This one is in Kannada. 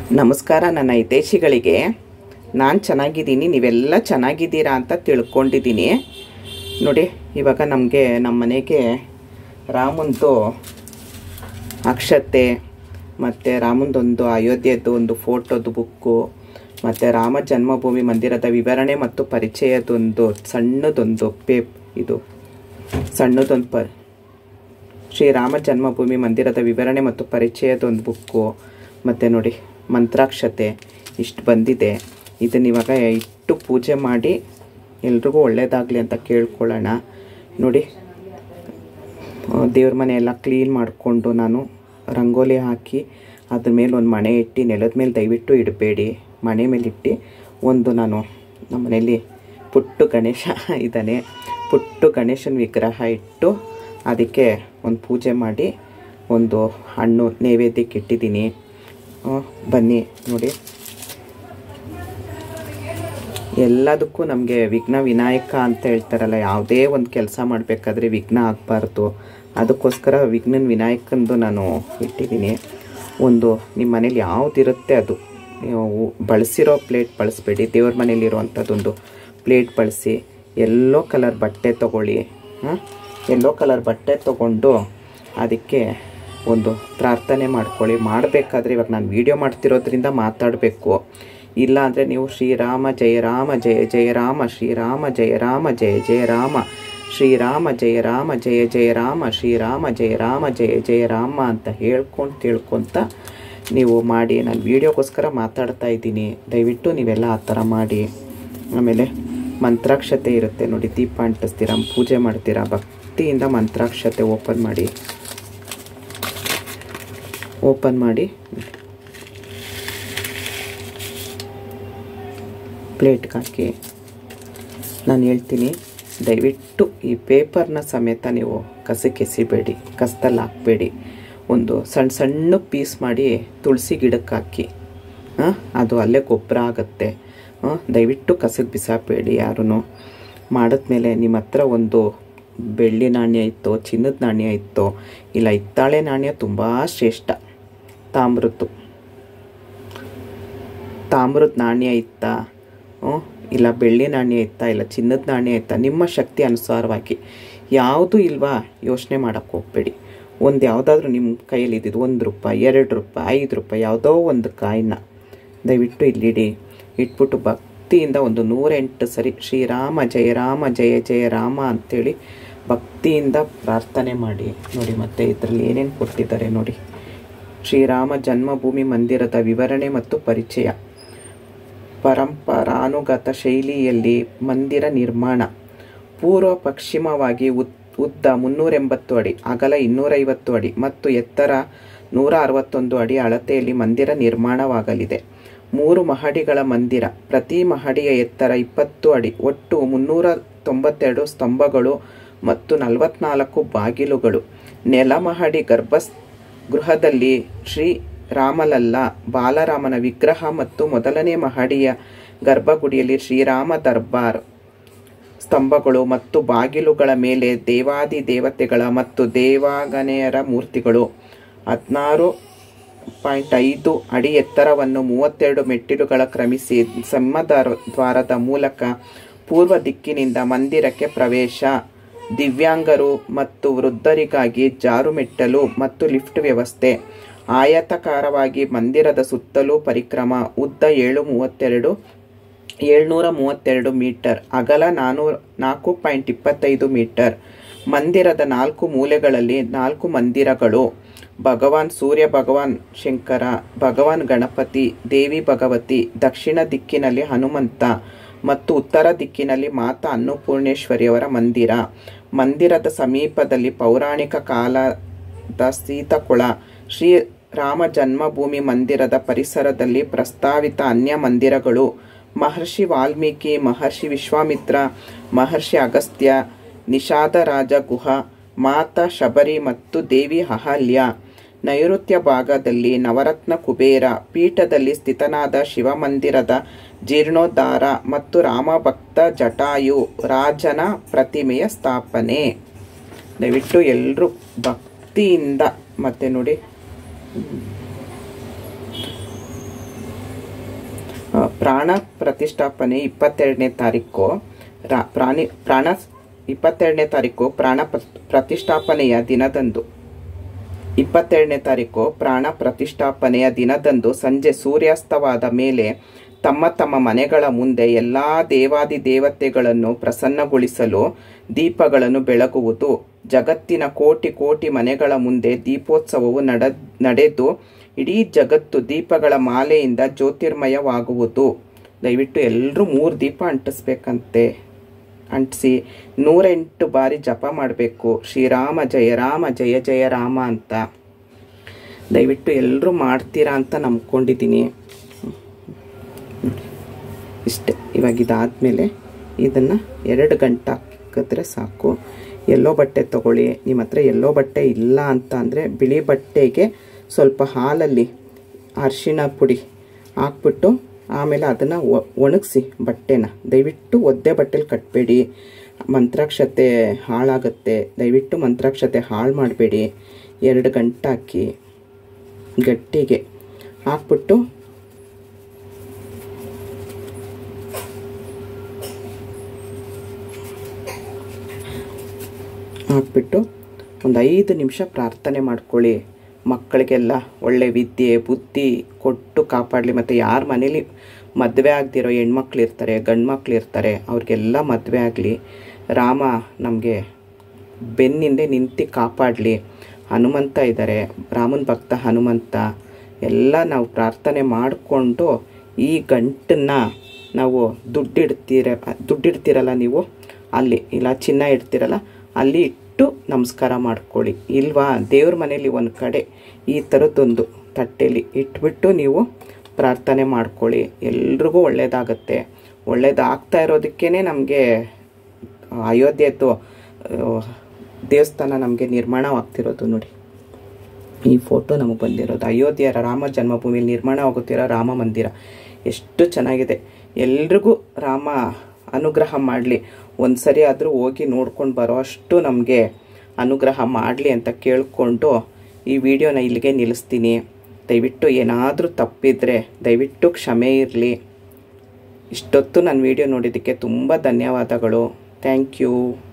ನಮಸ್ಕಾರ ನನ್ನ ಹಿತೈಷಿಗಳಿಗೆ ನಾನು ಚೆನ್ನಾಗಿದ್ದೀನಿ ನೀವೆಲ್ಲ ಚೆನ್ನಾಗಿದ್ದೀರಾ ಅಂತ ತಿಳ್ಕೊಂಡಿದ್ದೀನಿ ನೋಡಿ ಇವಾಗ ನಮಗೆ ನಮ್ಮ ಮನೆಗೆ ರಾಮಂದು ಅಕ್ಷತೆ ಮತ್ತು ರಾಮಂದೊಂದು ಅಯೋಧ್ಯೆದು ಒಂದು ಫೋಟೋದು ಬುಕ್ಕು ಮತ್ತು ರಾಮ ಜನ್ಮಭೂಮಿ ಮಂದಿರದ ವಿವರಣೆ ಮತ್ತು ಪರಿಚಯದೊಂದು ಸಣ್ಣದೊಂದು ಪೇಪ್ ಇದು ಸಣ್ಣದೊಂದು ಪ ಶ್ರೀರಾಮ ಜನ್ಮಭೂಮಿ ಮಂದಿರದ ವಿವರಣೆ ಮತ್ತು ಪರಿಚಯದ ಒಂದು ಬುಕ್ಕು ಮತ್ತು ನೋಡಿ ಮಂತ್ರಾಕ್ಷತೆ ಇಷ್ಟು ಬಂದಿದೆ ಇದನ್ನ ಇವಾಗ ಇಟ್ಟು ಪೂಜೆ ಮಾಡಿ ಎಲ್ರಿಗೂ ಒಳ್ಳೆಯದಾಗಲಿ ಅಂತ ಕೇಳ್ಕೊಳ್ಳೋಣ ನೋಡಿ ದೇವ್ರ ಮನೆ ಎಲ್ಲ ಕ್ಲೀನ್ ಮಾಡಿಕೊಂಡು ನಾನು ರಂಗೋಲಿ ಹಾಕಿ ಅದ್ರ ಮೇಲೆ ಒಂದು ಮಣೆ ಇಟ್ಟು ನೆಲದ ಮೇಲೆ ದಯವಿಟ್ಟು ಇಡಬೇಡಿ ಮಣೆ ಮೇಲೆ ಇಟ್ಟು ಒಂದು ನಾನು ನಮ್ಮ ಮನೇಲಿ ಪುಟ್ಟು ಗಣೇಶ ಇದ್ದಾನೆ ಪುಟ್ಟು ಗಣೇಶನ ವಿಗ್ರಹ ಇಟ್ಟು ಅದಕ್ಕೆ ಒಂದು ಪೂಜೆ ಮಾಡಿ ಒಂದು ಹಣ್ಣು ನೈವೇದ್ಯಕ್ಕೆ ಇಟ್ಟಿದ್ದೀನಿ ಆ, ಬನ್ನಿ ನೋಡಿ ಎಲ್ಲದಕ್ಕೂ ನಮಗೆ ವಿಘ್ನ ವಿನಾಯಕ ಅಂತ ಹೇಳ್ತಾರಲ್ಲ ಯಾವುದೇ ಒಂದು ಕೆಲಸ ಮಾಡಬೇಕಾದ್ರೆ ವಿಘ್ನ ಆಗಬಾರ್ದು ಅದಕ್ಕೋಸ್ಕರ ವಿಘ್ನನ ವಿನಾಯಕಂದು ನಾನು ಇಟ್ಟಿದ್ದೀನಿ ಒಂದು ನಿಮ್ಮ ಮನೇಲಿ ಯಾವುದಿರುತ್ತೆ ಅದು ನೀವು ಬಳಸಿರೋ ಪ್ಲೇಟ್ ಬಳಸಬೇಡಿ ದೇವ್ರ ಮನೇಲಿರುವಂಥದ್ದೊಂದು ಪ್ಲೇಟ್ ಬಳಸಿ ಎಲ್ಲೋ ಕಲರ್ ಬಟ್ಟೆ ತೊಗೊಳ್ಳಿ ಹಾಂ ಎಲ್ಲೋ ಕಲರ್ ಬಟ್ಟೆ ತೊಗೊಂಡು ಅದಕ್ಕೆ ಒಂದು ಪ್ರಾರ್ಥನೆ ಮಾಡ್ಕೊಳ್ಳಿ ಮಾಡಬೇಕಾದ್ರೆ ಇವಾಗ ನಾನು ವೀಡಿಯೋ ಮಾಡ್ತಿರೋದ್ರಿಂದ ಮಾತಾಡಬೇಕು ಇಲ್ಲ ಅಂದರೆ ನೀವು ಶ್ರೀರಾಮ ಜಯ ರಾಮ ಜಯ ಜಯ ರಾಮ ಶ್ರೀರಾಮ ಜಯ ರಾಮ ಜಯ ಜಯ ರಾಮ ಶ್ರೀರಾಮ ಜಯ ರಾಮ ಜಯ ಜಯ ರಾಮ ಶ್ರೀರಾಮ ಜಯ ರಾಮ ಜಯ ಜಯ ರಾಮ ಅಂತ ಹೇಳ್ಕೊಂಡು ತಿಳ್ಕೊತ ನೀವು ಮಾಡಿ ನಾನು ವೀಡಿಯೋಗೋಸ್ಕರ ಮಾತಾಡ್ತಾ ಇದ್ದೀನಿ ದಯವಿಟ್ಟು ನೀವೆಲ್ಲ ಆ ಥರ ಮಾಡಿ ಆಮೇಲೆ ಮಂತ್ರಾಕ್ಷತೆ ಇರುತ್ತೆ ನೋಡಿ ದೀಪ ಅಂಟಿಸ್ತೀರಾ ಪೂಜೆ ಮಾಡ್ತೀರಾ ಭಕ್ತಿಯಿಂದ ಮಂತ್ರಾಕ್ಷತೆ ಓಪನ್ ಮಾಡಿ ಓಪನ್ ಮಾಡಿ ಪ್ಲೇಟ್ಗೆ ಹಾಕಿ ನಾನು ಹೇಳ್ತೀನಿ ದಯವಿಟ್ಟು ಈ ಪೇಪರ್ನ ಸಮೇತ ನೀವು ಕಸಕ್ಕೆ ಎಸಿಬೇಡಿ ಕಸದಲ್ಲಿ ಹಾಕಬೇಡಿ ಒಂದು ಸಣ್ಣ ಸಣ್ಣ ಪೀಸ್ ಮಾಡಿ ತುಳಸಿ ಗಿಡಕ್ಕೆ ಹಾಕಿ ಹಾಂ ಅದು ಅಲ್ಲೇ ಗೊಬ್ಬರ ಆಗುತ್ತೆ ಹಾಂ ದಯವಿಟ್ಟು ಕಸಕ್ಕೆ ಬಿಸಾಕಬೇಡಿ ಯಾರೂ ಮಾಡಿದ್ಮೇಲೆ ನಿಮ್ಮ ಹತ್ರ ಒಂದು ಬೆಳ್ಳಿ ನಾಣ್ಯ ಇತ್ತೋ ಚಿನ್ನದ ನಾಣ್ಯ ಇತ್ತೋ ಇಲ್ಲ ಹಿತ್ತಾಳೆ ನಾಣ್ಯ ತುಂಬ ಶ್ರೇಷ್ಠ ತಾಮ್ರದ್ದು ತಾಮ್ರದ ನಾಣ್ಯ ಇತ್ತಾ ಹ್ಮ್? ಇಲ್ಲ ಬೆಳ್ಳಿ ನಾಣ್ಯ ಇತ್ತಾ ಇಲ್ಲ ಚಿನ್ನದ ನಾಣ್ಯ ಇತ್ತಾ ನಿಮ್ಮ ಶಕ್ತಿ ಅನುಸಾರವಾಗಿ ಯಾವುದು ಇಲ್ವಾ ಯೋಚನೆ ಮಾಡೋಕ್ಕೆ ಹೋಗಬೇಡಿ ಒಂದು ಯಾವುದಾದ್ರೂ ನಿಮ್ಮ ಕೈಯಲ್ಲಿ ಇದ್ದಿದ್ದು ಒಂದು ರೂಪಾಯಿ ಎರಡು ರೂಪಾಯಿ ಐದು ರೂಪಾಯಿ ಯಾವುದೋ ಒಂದು ಕಾಯಿನ ದಯವಿಟ್ಟು ಇಲ್ಲಿಡಿ ಇಟ್ಬಿಟ್ಟು ಭಕ್ತಿಯಿಂದ ಒಂದು ನೂರೆಂಟು ಸರಿ ಶ್ರೀರಾಮ ಜಯ ರಾಮ ಜಯ ಜಯ ರಾಮ ಅಂತೇಳಿ ಭಕ್ತಿಯಿಂದ ಪ್ರಾರ್ಥನೆ ಮಾಡಿ ನೋಡಿ ಮತ್ತೆ ಇದರಲ್ಲಿ ಏನೇನು ಕೊಟ್ಟಿದ್ದಾರೆ ನೋಡಿ ಶ್ರೀರಾಮ ಜನ್ಮಭೂಮಿ ಮಂದಿರದ ವಿವರಣೆ ಮತ್ತು ಪರಿಚಯ ಪರಂಪರಾನುಗತ ಶೈಲಿಯಲ್ಲಿ ಮಂದಿರ ನಿರ್ಮಾಣ ಪೂರ್ವ ಪಶ್ಚಿಮವಾಗಿ ಉದ್ ಉದ್ದ ಮುನ್ನೂರೆಂಬತ್ತು ಅಡಿ ಅಗಲ ಇನ್ನೂರೈವತ್ತು ಅಡಿ ಮತ್ತು ಎತ್ತರ ನೂರ ಅರವತ್ತೊಂದು ಅಡಿ ಅಳತೆಯಲ್ಲಿ ಮಂದಿರ ನಿರ್ಮಾಣವಾಗಲಿದೆ ಮೂರು ಮಹಡಿಗಳ ಮಂದಿರ ಪ್ರತಿ ಮಹಡಿಯ ಎತ್ತರ ಇಪ್ಪತ್ತು ಅಡಿ ಒಟ್ಟು ಮುನ್ನೂರ ತೊಂಬತ್ತೆರಡು ಸ್ತಂಭಗಳು ಮತ್ತು ನಲವತ್ನಾಲ್ಕು ಬಾಗಿಲುಗಳು ನೆಲಮಹಡಿ ಗರ್ಭ ಗೃಹದಲ್ಲಿ ಶ್ರೀ ರಾಮಲಲ್ಲ ಬಾಲರಾಮನ ವಿಗ್ರಹ ಮತ್ತು ಮೊದಲನೇ ಮಹಡಿಯ ಗರ್ಭಗುಡಿಯಲ್ಲಿ ಶ್ರೀರಾಮ ದರ್ಬಾರ್ ಸ್ತಂಭಗಳು ಮತ್ತು ಬಾಗಿಲುಗಳ ಮೇಲೆ ದೇವಾದಿ ದೇವತೆಗಳ ಮತ್ತು ದೇವಾಗನೆಯರ ಮೂರ್ತಿಗಳು ಹದಿನಾರು ಪಾಯಿಂಟ್ ಐದು ಅಡಿ ಎತ್ತರವನ್ನು ಮೂವತ್ತೆರಡು ಮೆಟ್ಟಿಲುಗಳ ಕ್ರಮಿಸಿ ಸಿಂಹದಾರ ದ್ವಾರದ ಮೂಲಕ ಪೂರ್ವ ದಿಕ್ಕಿನಿಂದ ಮಂದಿರಕ್ಕೆ ಪ್ರವೇಶ ದಿವ್ಯಾಂಗರು ಮತ್ತು ವೃದ್ಧರಿಗಾಗಿ ಜಾರುಮೆಟ್ಟಲು ಮತ್ತು ಲಿಫ್ಟ್ ವ್ಯವಸ್ಥೆ ಆಯತಾಕಾರವಾಗಿ ಮಂದಿರದ ಸುತ್ತಲೂ ಪರಿಕ್ರಮ ಉದ್ದ ಏಳು ಮೂವತ್ತೆರಡು ಏಳ್ನೂರ ಮೂವತ್ತೆರಡು ಮೀಟರ್ ಅಗಲ ನಾನೂರ ನಾಲ್ಕು ಪಾಯಿಂಟ್ ಇಪ್ಪತ್ತೈದು ಮೀಟರ್ ಮಂದಿರದ ನಾಲ್ಕು ಮೂಲೆಗಳಲ್ಲಿ ನಾಲ್ಕು ಮಂದಿರಗಳು ಭಗವಾನ್ ಸೂರ್ಯ ಭಗವಾನ್ ಶಂಕರ ಭಗವಾನ್ ಗಣಪತಿ ದೇವಿ ಭಗವತಿ ದಕ್ಷಿಣ ದಿಕ್ಕಿನಲ್ಲಿ ಹನುಮಂತ ಮತ್ತು ಉತ್ತರ ದಿಕ್ಕಿನಲ್ಲಿ ಮಾತಾ ಅನ್ನಪೂರ್ಣೇಶ್ವರಿಯವರ ಮಂದಿರ ಮಂದಿರದ ಸಮೀಪದಲ್ಲಿ ಪೌರಾಣಿಕ ಕಾಲದ ಸೀತಕೊಳ ಶ್ರೀ ರಾಮ ಜನ್ಮಭೂಮಿ ಮಂದಿರದ ಪರಿಸರದಲ್ಲಿ ಪ್ರಸ್ತಾವಿತ ಅನ್ಯ ಮಂದಿರಗಳು ಮಹರ್ಷಿ ವಾಲ್ಮೀಕಿ ಮಹರ್ಷಿ ವಿಶ್ವಾಮಿತ್ರ ಮಹರ್ಷಿ ಅಗಸ್ತ್ಯ ನಿಷಾದರಾಜ ಗುಹ ಮಾತಾ ಶಬರಿ ಮತ್ತು ದೇವಿ ಅಹಲ್ಯ ನೈಋತ್ಯ ಭಾಗದಲ್ಲಿ ನವರತ್ನ ಕುಬೇರ ಪೀಠದಲ್ಲಿ ಸ್ಥಿತನಾದ ಶಿವಮಂದಿರದ ಜೀರ್ಣೋದ್ಧಾರ ಮತ್ತು ರಾಮಭಕ್ತ ಜಟಾಯು ರಾಜನ ಪ್ರತಿಮೆಯ ಸ್ಥಾಪನೆ ದಯವಿಟ್ಟು ಎಲ್ಲರೂ ಭಕ್ತಿಯಿಂದ ಮತ್ತೆ ನೋಡಿ ಆ, ಪ್ರಾಣ ಪ್ರತಿಷ್ಠಾಪನೆ ಇಪ್ಪತ್ತೆರಡನೇ ತಾರೀಕು ರಾ ಪ್ರಾಣಿ ಪ್ರಾಣ ಇಪ್ಪತ್ತೆರಡನೇ ತಾರೀಕು ಪ್ರಾಣ ಪ್ರ- ಪ್ರತಿಷ್ಠಾಪನೆಯ ದಿನದಂದು ಇಪ್ಪತ್ತೆರಡನೇ ತಾರೀಕು ಪ್ರಾಣ ಪ್ರತಿಷ್ಠಾಪನೆಯ ದಿನದಂದು ಸಂಜೆ ಸೂರ್ಯಾಸ್ತವಾದ ಮೇಲೆ ತಮ್ಮ ತಮ್ಮ ಮನೆಗಳ ಮುಂದೆ ಎಲ್ಲ ದೇವಾದಿ ದೇವತೆಗಳನ್ನು ಪ್ರಸನ್ನಗೊಳಿಸಲು ದೀಪಗಳನ್ನು ಬೆಳಗುವುದು ಜಗತ್ತಿನ ಕೋಟಿ ಕೋಟಿ ಮನೆಗಳ ಮುಂದೆ ದೀಪೋತ್ಸವವು ನಡ ನಡೆದು ಇಡೀ ಜಗತ್ತು ದೀಪಗಳ ಮಾಲೆಯಿಂದ ಜ್ಯೋತಿರ್ಮಯವಾಗುವುದು ದಯವಿಟ್ಟು ಎಲ್ಲರೂ ಮೂರು ದೀಪ ಅಂಟಿಸ್ಬೇಕಂತೆ ಅಂಟಿಸಿ ನೂರೆಂಟು ಬಾರಿ ಜಪ ಮಾಡಬೇಕು ಶ್ರೀರಾಮ ಜಯ ರಾಮ ಜಯ ಜಯ ರಾಮ ಅಂತ ದಯವಿಟ್ಟು ಎಲ್ಲರೂ ಮಾಡ್ತೀರಾ ಅಂತ ನಂಬ್ಕೊಂಡಿದ್ದೀನಿ ಇಷ್ಟೆ ಇವಾಗ ಇದಾದಮೇಲೆ ಇದನ್ನು ಎರಡು ಗಂಟೆ ಹಾಕಿದ್ರೆ ಸಾಕು ಎಲ್ಲೋ ಬಟ್ಟೆ ತಗೊಳ್ಳಿ ನಿಮ್ಮ ಹತ್ರ ಎಲ್ಲೋ ಬಟ್ಟೆ ಇಲ್ಲ ಅಂತ ಅಂದರೆ ಬಿಳಿ ಬಟ್ಟೆಗೆ ಸ್ವಲ್ಪ ಹಾಲಲ್ಲಿ ಅರಿಶಿಣ ಪುಡಿ ಹಾಕ್ಬಿಟ್ಟು ಆಮೇಲೆ ಅದನ್ನು ಒಣಗಿಸಿ ಬಟ್ಟೆನ ದಯವಿಟ್ಟು ಒದ್ದೆ ಬಟ್ಟೆಲಿ ಕಟ್ಟಬೇಡಿ ಮಂತ್ರಾಕ್ಷತೆ ಹಾಳಾಗುತ್ತೆ ದಯವಿಟ್ಟು ಮಂತ್ರಾಕ್ಷತೆ ಹಾಳು ಮಾಡಬೇಡಿ ಎರಡು ಗಂಟೆ ಹಾಕಿ ಗಟ್ಟಿಗೆ ಹಾಕ್ಬಿಟ್ಟು ಹಾಕ್ಬಿಟ್ಟು ಒಂದು ಐದು ನಿಮಿಷ ಪ್ರಾರ್ಥನೆ ಮಾಡ್ಕೊಳ್ಳಿ ಮಕ್ಕಳಿಗೆಲ್ಲ ಒಳ್ಳೆ ವಿದ್ಯೆ ಬುದ್ಧಿ ಕೊಟ್ಟು ಕಾಪಾಡಲಿ ಮತ್ತು ಯಾರ ಮನೇಲಿ ಮದುವೆ ಆಗದಿರೋ ಹೆಣ್ಮಕ್ಳು ಇರ್ತಾರೆ ಗಂಡು ಮಕ್ಳು ಇರ್ತಾರೆ ಅವ್ರಿಗೆಲ್ಲ ಮದುವೆ ಆಗಲಿ ರಾಮ ನಮಗೆ ಬೆನ್ನಿಂದೆ ನಿಂತು ಕಾಪಾಡಲಿ ಹನುಮಂತ ಇದ್ದಾರೆ ರಾಮನ ಭಕ್ತ ಹನುಮಂತ ಎಲ್ಲ ನಾವು ಪ್ರಾರ್ಥನೆ ಮಾಡಿಕೊಂಡು ಈ ಗಂಟನ್ನು ನಾವು ದುಡ್ಡಿಡ್ತೀರ ದುಡ್ಡಿಡ್ತೀರಲ್ಲ ನೀವು ಅಲ್ಲಿ ಇಲ್ಲ ಚಿನ್ನ ಇಡ್ತೀರಲ್ಲ ಅಲ್ಲಿ ಇಟ್ಟು ನಮಸ್ಕಾರ ಮಾಡ್ಕೊಳ್ಳಿ ಇಲ್ವಾ ದೇವ್ರ ಮನೇಲಿ ಒಂದು ಕಡೆ ಈ ಥರದ್ದೊಂದು ತಟ್ಟೆಲಿ ಇಟ್ಬಿಟ್ಟು ನೀವು ಪ್ರಾರ್ಥನೆ ಮಾಡ್ಕೊಳ್ಳಿ ಎಲ್ರಿಗೂ ಒಳ್ಳೆಯದಾಗತ್ತೆ ಒಳ್ಳೇದಾಗ್ತಾ ಇರೋದಕ್ಕೇ ನಮಗೆ ಅಯೋಧ್ಯೆದು ಆ, ದೇವಸ್ಥಾನ ನಮಗೆ ನಿರ್ಮಾಣವಾಗ್ತಿರೋದು ನೋಡಿ ಈ ಫೋಟೋ ನಮಗೆ ಬಂದಿರೋದು ಅಯೋಧ್ಯೆಯ ರಾಮ ಜನ್ಮಭೂಮಿಯಲ್ಲಿ ನಿರ್ಮಾಣವಾಗುತ್ತಿರೋ ರಾಮ ಮಂದಿರ ಎಷ್ಟು ಚೆನ್ನಾಗಿದೆ ಎಲ್ರಿಗೂ ರಾಮ ಅನುಗ್ರಹ ಮಾಡಲಿ ಒಂದು ಸರಿ ಆದರೂ ಹೋಗಿ ನೋಡ್ಕೊಂಡು ಬರೋ ಅಷ್ಟು ನಮಗೆ ಅನುಗ್ರಹ ಮಾಡಲಿ ಅಂತ ಕೇಳಿಕೊಂಡು ಈ ವಿಡಿಯೋನ ಇಲ್ಲಿಗೆ ನಿಲ್ಲಿಸ್ತೀನಿ ದಯವಿಟ್ಟು ಏನಾದರೂ ತಪ್ಪಿದರೆ ದಯವಿಟ್ಟು ಕ್ಷಮೆ ಇರಲಿ ಇಷ್ಟೊತ್ತು ನನ್ನ ವಿಡಿಯೋ ನೋಡಿದ್ದಕ್ಕೆ ತುಂಬ ಧನ್ಯವಾದಗಳು ಥ್ಯಾಂಕ್ ಯು